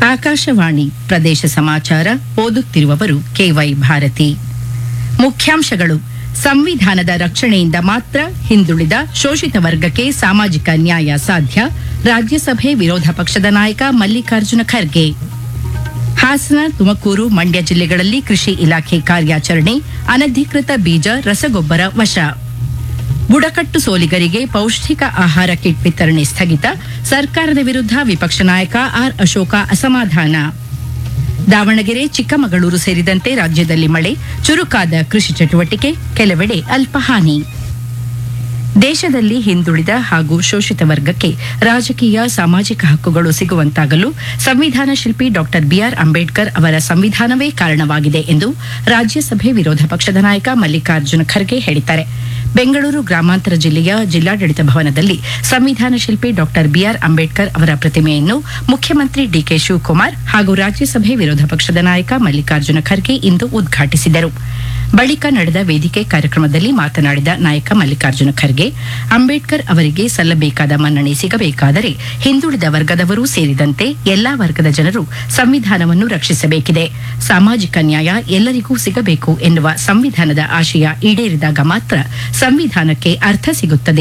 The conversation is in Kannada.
ಆಕಾಶವಾಣಿ ಪ್ರದೇಶ ಸಮಾಚಾರ ಓದುತ್ತಿರುವವರು ಕೆವೈ ಭಾರತಿ ಮುಖ್ಯಾಂಶಗಳು ಸಂವಿಧಾನದ ರಕ್ಷಣೆಯಿಂದ ಮಾತ್ರ ಹಿಂದುಳಿದ ಶೋಷಿತ ವರ್ಗಕ್ಕೆ ಸಾಮಾಜಿಕ ನ್ಯಾಯ ಸಾಧ್ಯ ರಾಜ್ಯಸಭೆ ವಿರೋಧ ಪಕ್ಷದ ನಾಯಕ ಮಲ್ಲಿಕಾರ್ಜುನ ಖರ್ಗೆ ಹಾಸನ ತುಮಕೂರು ಮಂಡ್ಯ ಜಿಲ್ಲೆಗಳಲ್ಲಿ ಕೃಷಿ ಇಲಾಖೆ ಕಾರ್ಯಾಚರಣೆ ಅನಧಿಕೃತ ಬೀಜ ರಸಗೊಬ್ಬರ ವಶ ಬುಡಕಟ್ಟು ಸೋಲಿಗರಿಗೆ ಪೌಷ್ಟಿಕ ಆಹಾರ ಕಿಟ್ ವಿತರಣೆ ಸ್ಥಗಿತ ಸರ್ಕಾರದ ವಿರುದ್ಧ ವಿಪಕ್ಷ ನಾಯಕ ಆರ್ ಅಶೋಕ ಅಸಮಾಧಾನ ದಾವಣಗೆರೆ ಚಿಕ್ಕಮಗಳೂರು ಸೇರಿದಂತೆ ರಾಜ್ಯದಲ್ಲಿ ಮಳೆ ಚುರುಕಾದ ಕೃಷಿ ಚಟುವಟಿಕೆ ಕೆಲವೆಡೆ ಅಲ್ಪ ಹಾನಿ ದೇಶದಲ್ಲಿ ಹಿಂದುಳಿದ ಹಾಗೂ ಶೋಷಿತ ವರ್ಗಕ್ಕೆ ರಾಜಕೀಯ ಸಾಮಾಜಿಕ ಹಕ್ಕುಗಳು ಸಿಗುವಂತಾಗಲು ಸಂವಿಧಾನ ಶಿಲ್ಪಿ ಡಾಕ್ಟರ್ ಬಿಆರ್ ಅಂಬೇಡ್ಕರ್ ಅವರ ಸಂವಿಧಾನವೇ ಕಾರಣವಾಗಿದೆ ಎಂದು ರಾಜ್ಯಸಭೆ ವಿರೋಧ ಪಕ್ಷದ ನಾಯಕ ಮಲ್ಲಿಕಾರ್ಜುನ ಖರ್ಗೆ ಹೇಳಿದ್ದಾರೆ ಬೆಂಗಳೂರು ಗ್ರಾಮಾಂತರ ಜಿಲ್ಲೆಯ ಜಿಲ್ಲಾಡಳಿತ ಭವನದಲ್ಲಿ ಸಂವಿಧಾನ ಶಿಲ್ಪಿ ಡಾಕ್ಟರ್ ಬಿಆರ್ ಅಂಬೇಡ್ಕರ್ ಅವರ ಪ್ರತಿಮೆಯನ್ನು ಮುಖ್ಯಮಂತ್ರಿ ಡಿಕೆ ಶಿವಕುಮಾರ್ ಹಾಗೂ ರಾಜ್ಯಸಭೆ ವಿರೋಧ ಪಕ್ಷದ ನಾಯಕ ಮಲ್ಲಿಕಾರ್ಜುನ ಖರ್ಗೆ ಇಂದು ಉದ್ಘಾಟಿಸಿದರು ಬಳಿಕ ನಡೆದ ವೇದಿಕೆ ಕಾರ್ಯಕ್ರಮದಲ್ಲಿ ಮಾತನಾಡಿದ ನಾಯಕ ಮಲ್ಲಿಕಾರ್ಜುನ ಖರ್ಗೆ ಅಂಬೇಡ್ಕರ್ ಅವರಿಗೆ ಸಲ್ಲಬೇಕಾದ ಮನ್ನಣೆ ಸಿಗಬೇಕಾದರೆ ಹಿಂದುಳಿದ ವರ್ಗದವರೂ ಸೇರಿದಂತೆ ಎಲ್ಲಾ ವರ್ಗದ ಜನರು ಸಂವಿಧಾನವನ್ನು ರಕ್ಷಿಸಬೇಕಿದೆ ಸಾಮಾಜಿಕ ನ್ಯಾಯ ಎಲ್ಲರಿಗೂ ಸಿಗಬೇಕು ಎನ್ನುವ ಸಂವಿಧಾನದ ಆಶಯ ಈಡೇರಿದಾಗ ಮಾತ್ರ ಸಂವಿಧಾನಕ್ಕೆ ಅರ್ಥ ಸಿಗುತ್ತದೆ